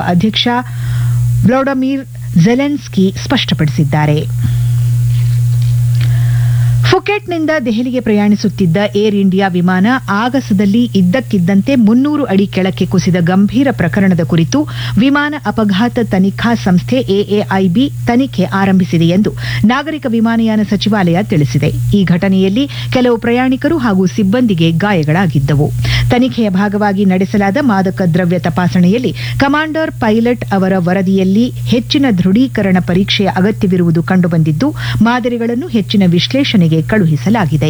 ಅಧ್ಯಕ್ಷ ವ್ಲಾಡಮಿರ್ ಜೆಲೆನ್ಸ್ಕಿ ಸ್ಪಷ್ಟಪಡಿಸಿದ್ದಾರೆ ಫುಕೆಟ್ನಿಂದ ದೆಹಲಿಗೆ ಪ್ರಯಾಣಿಸುತ್ತಿದ್ದ ಏರ್ ಇಂಡಿಯಾ ವಿಮಾನ ಆಗಸದಲ್ಲಿ ಇದ್ದಕ್ಕಿದ್ದಂತೆ ಮುನ್ನೂರು ಅಡಿ ಕೆಳಕ್ಕೆ ಕುಸಿದ ಗಂಭೀರ ಪ್ರಕರಣದ ಕುರಿತು ವಿಮಾನ ಅಪಘಾತ ತನಿಖಾ ಸಂಸ್ಥೆ ಎಎಐಬಿ ತನಿಖೆ ಆರಂಭಿಸಿದೆ ಎಂದು ನಾಗರಿಕ ವಿಮಾನಯಾನ ಸಚಿವಾಲಯ ತಿಳಿಸಿದೆ ಈ ಘಟನೆಯಲ್ಲಿ ಕೆಲವು ಪ್ರಯಾಣಿಕರು ಹಾಗೂ ಸಿಬ್ಬಂದಿಗೆ ಗಾಯಗಳಾಗಿದ್ದವು ತನಿಖೆಯ ಭಾಗವಾಗಿ ನಡೆಸಲಾದ ಮಾದಕ ದ್ರವ್ಯ ತಪಾಸಣೆಯಲ್ಲಿ ಕಮಾಂಡರ್ ಪೈಲಟ್ ಅವರ ವರದಿಯಲ್ಲಿ ಹೆಚ್ಚಿನ ದೃಢೀಕರಣ ಪರೀಕ್ಷೆಯ ಅಗತ್ಯವಿರುವುದು ಕಂಡುಬಂದಿದ್ದು ಮಾದರಿಗಳನ್ನು ಹೆಚ್ಚಿನ ವಿಶ್ಲೇಷಣೆಗೆ ಕಳುಹಿಸಲಾಗಿದೆ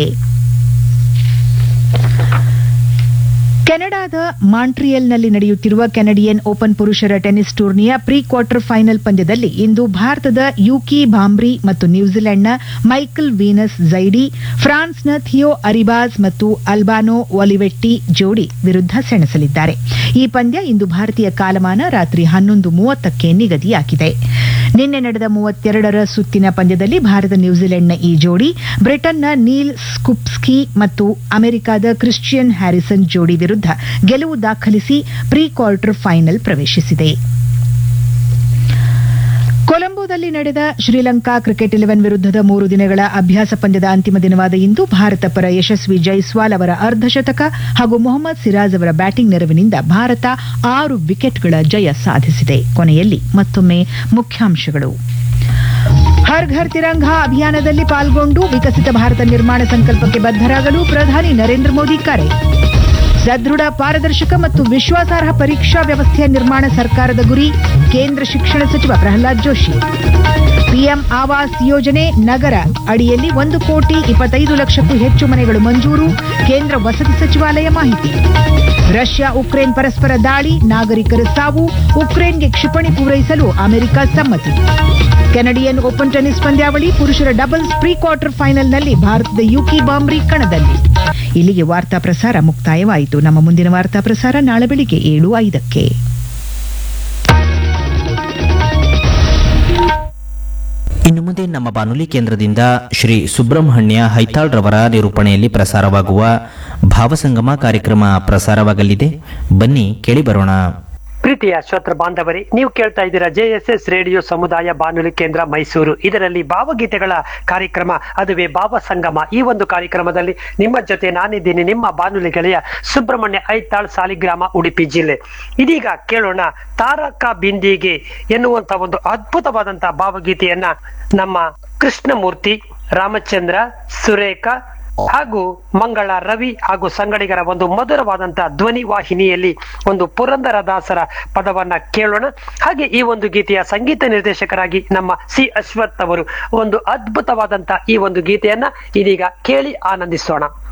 ಕೆನಡಾದ ಮಾಂಟ್ರಿಯಲ್ನಲ್ಲಿ ನಡೆಯುತ್ತಿರುವ ಕೆನಡಿಯನ್ ಓಪನ್ ಪುರುಷರ ಟೆನ್ನಿಸ್ ಟೂರ್ನಿಯ ಪ್ರೀ ಕ್ವಾರ್ಟರ್ ಫೈನಲ್ ಪಂದ್ಯದಲ್ಲಿ ಇಂದು ಭಾರತದ ಯೂಕಿ ಭಾಂಬ್ರಿ ಮತ್ತು ನ್ಯೂಜಿಲೆಂಡ್ನ ಮೈಕಲ್ ವೀನಸ್ ಝೈಡಿ ಫ್ರಾನ್ಸ್ನ ಥಿಯೋ ಅರಿಬಾಸ್ ಮತ್ತು ಅಲ್ಬಾನೋ ಒಲಿವೆಟ್ಟಿ ಜೋಡಿ ವಿರುದ್ಧ ಸೆಣಸಲಿದ್ದಾರೆ ಈ ಪಂದ್ಯ ಇಂದು ಭಾರತೀಯ ಕಾಲಮಾನ ರಾತ್ರಿ ಹನ್ನೊಂದು ಮೂವತ್ತಕ್ಕೆ ನಿಗದಿಯಾಗಿದೆ ನಿನ್ನೆ ನಡೆದ ಮೂವತ್ತೆರಡರ ಸುತ್ತಿನ ಪಂದ್ಯದಲ್ಲಿ ಭಾರತ ನ್ಯೂಜಿಲೆಂಡ್ನ ಈ ಜೋಡಿ ಬ್ರಿಟನ್ನ ನೀಲ್ ಸ್ಕುಪ್ಸ್ಕಿ ಮತ್ತು ಅಮೆರಿಕದ ಕ್ರಿಶ್ಚಿಯನ್ ಹ್ಯಾರಿಸನ್ ಜೋಡಿ ವಿರುದ್ಧ ಗೆಲುವು ದಾಖಲಿಸಿ ಪ್ರೀ ಕ್ವಾರ್ಟರ್ ಫೈನಲ್ ಪ್ರವೇಶಿಸಿದೆ ಕೊಲಂಬೋದಲ್ಲಿ ನಡೆದ ಶ್ರೀಲಂಕಾ ಕ್ರಿಕೆಟ್ ಇಲೆವೆನ್ ವಿರುದ್ಧದ ಮೂರು ದಿನಗಳ ಅಭ್ಯಾಸ ಪಂದ್ಯದ ಅಂತಿಮ ದಿನವಾದ ಇಂದು ಭಾರತ ಪರ ಯಶಸ್ವಿ ಜೈಸ್ವಾಲ್ ಅವರ ಅರ್ಧಶತಕ ಹಾಗೂ ಮೊಹಮ್ಮದ್ ಸಿರಾಜ್ ಅವರ ಬ್ಯಾಟಿಂಗ್ ನೆರವಿನಿಂದ ಭಾರತ ಆರು ವಿಕೆಟ್ಗಳ ಜಯ ಸಾಧಿಸಿದೆ ಕೊನೆಯಲ್ಲಿ ಮತ್ತೊಮ್ಮೆ ಮುಖ್ಯಾಂಶಗಳು ಹರ್ ಘರ್ ತಿರಂಗಾ ಅಭಿಯಾನದಲ್ಲಿ ಪಾಲ್ಗೊಂಡು ವಿಕಸಿತ ಭಾರತ ನಿರ್ಮಾಣ ಸಂಕಲ್ಪಕ್ಕೆ ಬದ್ಧರಾಗಲು ಪ್ರಧಾನಿ ನರೇಂದ್ರ ಮೋದಿ ಕರೆ ಸದೃಢ ಪಾರದರ್ಶಕ ಮತ್ತು ವಿಶ್ವಾಸಾರ್ಹ ಪರೀಕ್ಷಾ ವ್ಯವಸ್ಥೆಯ ನಿರ್ಮಾಣ ಸರ್ಕಾರದ ಗುರಿ ಕೇಂದ್ರ ಶಿಕ್ಷಣ ಸಚಿವ ಪ್ರಹ್ಲಾದ್ ಜೋಶಿ ಪಿಎಂ ಆವಾಸ್ ಯೋಜನೆ ನಗರ ಅಡಿಯಲ್ಲಿ ಒಂದು ಕೋಟಿ ಇಪ್ಪತ್ತೈದು ಲಕ್ಷಕ್ಕೂ ಹೆಚ್ಚು ಮನೆಗಳು ಮಂಜೂರು ಕೇಂದ್ರ ವಸತಿ ಸಚಿವಾಲಯ ಮಾಹಿತಿ ರಷ್ಯಾ ಉಕ್ರೇನ್ ಪರಸ್ಪರ ದಾಳಿ ನಾಗರಿಕರ ಸಾವು ಉಕ್ರೇನ್ಗೆ ಕ್ಷಿಪಣಿ ಪೂರೈಸಲು ಅಮೆರಿಕ ಸಮ್ಮತಿ ಕೆನಡಿಯನ್ ಓಪನ್ ಟೆನ್ನಿಸ್ ಪಂದ್ಯಾವಳಿ ಪುರುಷರ ಡಬಲ್ಸ್ ಪ್ರೀ ಕ್ವಾರ್ಟರ್ ಫೈನಲ್ನಲ್ಲಿ ಭಾರತದ ಯುಕಿ ಬಾಂಬ್ರಿ ಕಣದಲ್ಲಿ ಇಲ್ಲಿಗೆ ವಾರ್ತಾ ಪ್ರಸಾರ ಮುಕ್ತಾಯವಾಯಿತು ನಮ್ಮ ಮುಂದಿನ ವಾರ್ತಾ ಪ್ರಸಾರ ನಾಳೆ ಬೆಳಿಗ್ಗೆ ಏಳು ಐದಕ್ಕೆ ಇನ್ನು ಮುಂದೆ ನಮ್ಮ ಬಾನುಲಿ ಕೇಂದ್ರದಿಂದ ಶ್ರೀ ಸುಬ್ರಹ್ಮಣ್ಯ ಹೈತಾಳ್ ರವರ ನಿರೂಪಣೆಯಲ್ಲಿ ಪ್ರಸಾರವಾಗುವ ಭಾವಸಂಗಮ ಕಾರ್ಯಕ್ರಮ ಪ್ರಸಾರವಾಗಲಿದೆ ಬನ್ನಿ ಕೇಳಿ ಬರೋಣ ಪ್ರೀತಿಯ ಶ್ರೋತೃ ಬಾಂಧವರೇ ನೀವು ಕೇಳ್ತಾ ಇದ್ದೀರಾ ಜೆಎಸ್ಎಸ್ ರೇಡಿಯೋ ಸಮುದಾಯ ಬಾನುಲಿ ಕೇಂದ್ರ ಮೈಸೂರು ಇದರಲ್ಲಿ ಭಾವಗೀತೆಗಳ ಕಾರ್ಯಕ್ರಮ ಅದುವೇ ಭಾವ ಸಂಗಮ ಈ ಒಂದು ಕಾರ್ಯಕ್ರಮದಲ್ಲಿ ನಿಮ್ಮ ಜೊತೆ ನಾನಿದ್ದೀನಿ ನಿಮ್ಮ ಬಾನುಲಿ ಗೆಳೆಯ ಸುಬ್ರಹ್ಮಣ್ಯ ಐತಾಳ್ ಸಾಲಿಗ್ರಾಮ ಉಡುಪಿ ಜಿಲ್ಲೆ ಇದೀಗ ಕೇಳೋಣ ತಾರಕ ಬಿಂದಿಗೆ ಎನ್ನುವಂತ ಒಂದು ಅದ್ಭುತವಾದಂತಹ ಭಾವಗೀತೆಯನ್ನ ನಮ್ಮ ಕೃಷ್ಣಮೂರ್ತಿ ರಾಮಚಂದ್ರ ಸುರೇಖ ಹಾಗೂ ಮಂಗಳ ರವಿ ಹಾಗೂ ಸಂಗಡಿಗರ ಒಂದು ಮಧುರವಾದಂತಹ ಧ್ವನಿ ವಾಹಿನಿಯಲ್ಲಿ ಒಂದು ಪುರಂದರದಾಸರ ಪದವನ್ನ ಕೇಳೋಣ ಹಾಗೆ ಈ ಒಂದು ಗೀತೆಯ ಸಂಗೀತ ನಿರ್ದೇಶಕರಾಗಿ ನಮ್ಮ ಸಿ ಅಶ್ವಥ್ ಅವರು ಒಂದು ಅದ್ಭುತವಾದಂತಹ ಈ ಒಂದು ಗೀತೆಯನ್ನ ಇದೀಗ ಕೇಳಿ ಆನಂದಿಸೋಣ